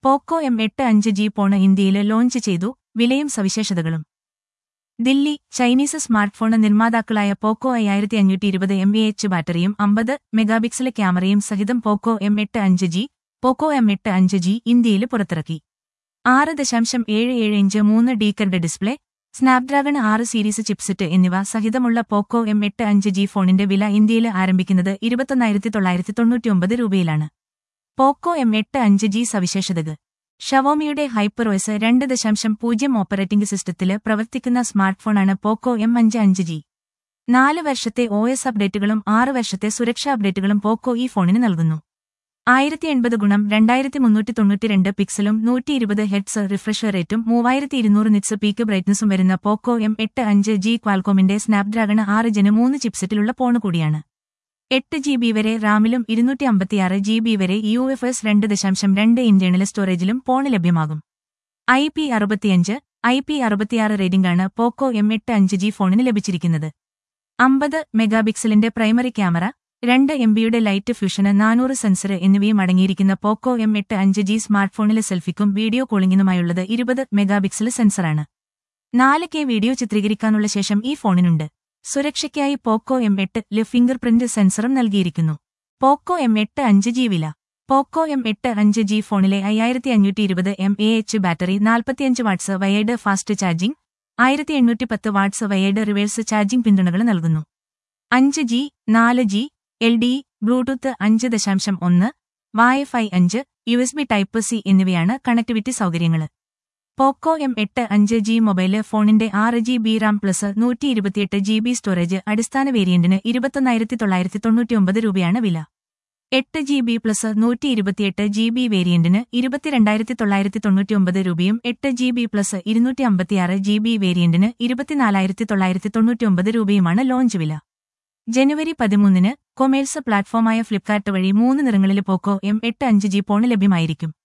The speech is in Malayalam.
പോക്കോ എം എട്ട് അഞ്ച് ജി ഫോണ് ഇന്ത്യയിൽ ലോഞ്ച് ചെയ്തു വിലയും സവിശേഷതകളും ദില്ലി ചൈനീസ് സ്മാർട്ട്ഫോൺ നിർമ്മാതാക്കളായ പോക്കോ അയ്യായിരത്തി അഞ്ഞൂറ്റി ഇരുപത് എം എ എച്ച് ബാറ്ററിയും അമ്പത് മെഗാപിക്സൽ ക്യാമറയും സഹിതം പോക്കോ എം എട്ട് അഞ്ച് ജി പോക്കോ എം എട്ട് അഞ്ച് ജി ഇന്ത്യയിൽ പുറത്തിറക്കി ആറ് ദശാംശം ഏഴ് ഏഴ് ഇഞ്ച് മൂന്ന് ഡീക്കറുടെ ഡിസ്പ്ലേ സ്നാപ്ഡ്രാഗൺ ആറ് സീരീസ് ചിപ്സെറ്റ് എന്നിവ സഹിതമുള്ള പോക്കോ എം എട്ട് അഞ്ച് ജി ഫോണിന്റെ വില ഇന്ത്യയിൽ ആരംഭിക്കുന്നത് ഇരുപത്തൊന്നായിരത്തി തൊള്ളായിരത്തി തൊണ്ണൂറ്റിയൊമ്പത് രൂപയിലാണ് പോക്കോ എം എട്ട് അഞ്ച് ജി സവിശേഷതകൾ ഷവോമിയുടെ ഹൈപ്പർവോയ്സ് രണ്ട് ദശാംശം പൂജ്യം ഓപ്പറേറ്റിംഗ് സിസ്റ്റത്തില് പ്രവർത്തിക്കുന്ന സ്മാർട്ട്ഫോണാണ് പോക്കോ എം അഞ്ച് അഞ്ച് ജി നാല് വർഷത്തെ ഒ എസ് അപ്ഡേറ്റുകളും ആറ് വർഷത്തെ സുരക്ഷാ അപ്ഡേറ്റുകളും പോക്കോ ഈ ഫോണിന് നൽകുന്നു ആയിരത്തി എൺപത് ഗുണം രണ്ടായിരത്തി മുന്നൂറ്റി തൊണ്ണൂറ്റിരണ്ട് പിക്സലും നൂറ്റി ഇരുപത് ഹെഡ്സ് റിഫ്രഷ് റേറ്റും മൂവായിരത്തി ഇരുന്നൂറ് നിറ്റ്സ് പീക്ക് ബ്രൈറ്റ്നസും വരുന്ന പോക്കോ എം എട്ട് അഞ്ച് ജി ക്വാൽകോമിന്റെ സ്നാപ്ഡ്രാഗൺ ആറ് ജന് മൂന്ന് ചിപ്സെറ്റിലുള്ള ഫോൺ കൂടിയാണ് എട്ട് ജി ബി വരെ റാമിലും ഇരുന്നൂറ്റി അമ്പത്തിയാറ് ജി ബി വരെ യു എഫ് എസ് രണ്ട് ദശാംശം രണ്ട് ഇന്റേണൽ സ്റ്റോറേജിലും ഫോൺ ലഭ്യമാകും ഐ പി അറുപത്തിയഞ്ച് ഐ പി അറുപത്തിയാറ് റേറ്റിംഗാണ് പോക്കോ എം എട്ട് അഞ്ച് ജി ഫോണിന് ലഭിച്ചിരിക്കുന്നത് അമ്പത് മെഗാപിക്സലിന്റെ പ്രൈമറി ക്യാമറ രണ്ട് എം ബിയുടെ ലൈറ്റ് ഫ്യൂഷന് നാനൂറ് സെൻസർ എന്നിവയും അടങ്ങിയിരിക്കുന്ന പോക്കോ എം എട്ട് അഞ്ച് ജി സ്മാർട്ട്ഫോണിലെ സെൽഫിക്കും വീഡിയോ കോളിംഗിനുമായുള്ളത് ഇരുപത് മെഗാപിക്സൽ സെൻസറാണ് നാല് കെ വീഡിയോ ചിത്രീകരിക്കാനുള്ള ശേഷം ഈ ഫോണിനുണ്ട് സുരക്ഷയ്ക്കായി പോക്കോ എം എട്ട് ല് ഫിംഗർ പ്രിന്റ് സെൻസറും നൽകിയിരിക്കുന്നു പോക്കോ എം എട്ട് അഞ്ച് ജി വില പോക്കോ എം എട്ട് അഞ്ച് ജി ഫോണിലെ അയ്യായിരത്തി അഞ്ഞൂറ്റി ഇരുപത് എം എ എച്ച് ബാറ്ററി നാൽപ്പത്തിയഞ്ച് വാട്ട്സ് വയേർഡ് ഫാസ്റ്റ് ചാർജിംഗ് ആയിരത്തി എണ്ണൂറ്റി പത്ത് വാട്ട്സ് വയേർഡ് റിവേഴ്സ് ചാർജിംഗ് പിന്തുണകൾ നൽകുന്നു അഞ്ച് ജി നാല് ജി എൽ ഡി ബ്ലൂടൂത്ത് അഞ്ച് ദശാംശം ഒന്ന് വൈഫൈ അഞ്ച് U S B type C എന്നിവയാണ് കണക്ടിവിറ്റി സൗകര്യങ്ങൾ പോക്കോ എം എട്ട് അഞ്ച് ജി മൊബൈല് ഫോണിന്റെ ആറ് ജി ബി റാം പ്ലസ് നൂറ്റി ഇരുപത്തിയെട്ട് ജി ബി സ്റ്റോറേജ് അടിസ്ഥാന വേരിയന്റിന് ഇരുപത്തൊന്നായിരത്തി തൊള്ളായിരത്തി തൊണ്ണൂറ്റിയൊമ്പത് രൂപയാണ് വില എട്ട് ജി ബി പ്ലസ് നൂറ്റി ഇരുപത്തിയെട്ട് ജി ബി വേരിയന്റിന് ഇരുപത്തിരണ്ടായിരത്തി തൊള്ളായിരത്തി തൊണ്ണൂറ്റിയൊമ്പത് രൂപയും എട്ട് ജി ബി പ്ലസ് ഇരുന്നൂറ്റി അമ്പത്തിയാറ് ജി ബി വേരിയന്റിന് ഇരുപത്തിനാലായിരത്തി തൊള്ളായിരത്തി തൊണ്ണൂറ്റിയൊമ്പത് രൂപയുമാണ് ലോഞ്ച് വില ജനുവരി പതിമൂന്നിന് കൊമേഴ്സ് പ്ലാറ്റ്ഫോമായ ഫ്ലിപ്കാർട്ട് വഴി മൂന്ന് നിറങ്ങളിൽ പോക്കോ എം എട്ട് അഞ്ച് ജി ഫോൺ ലഭ്യമായിരിക്കും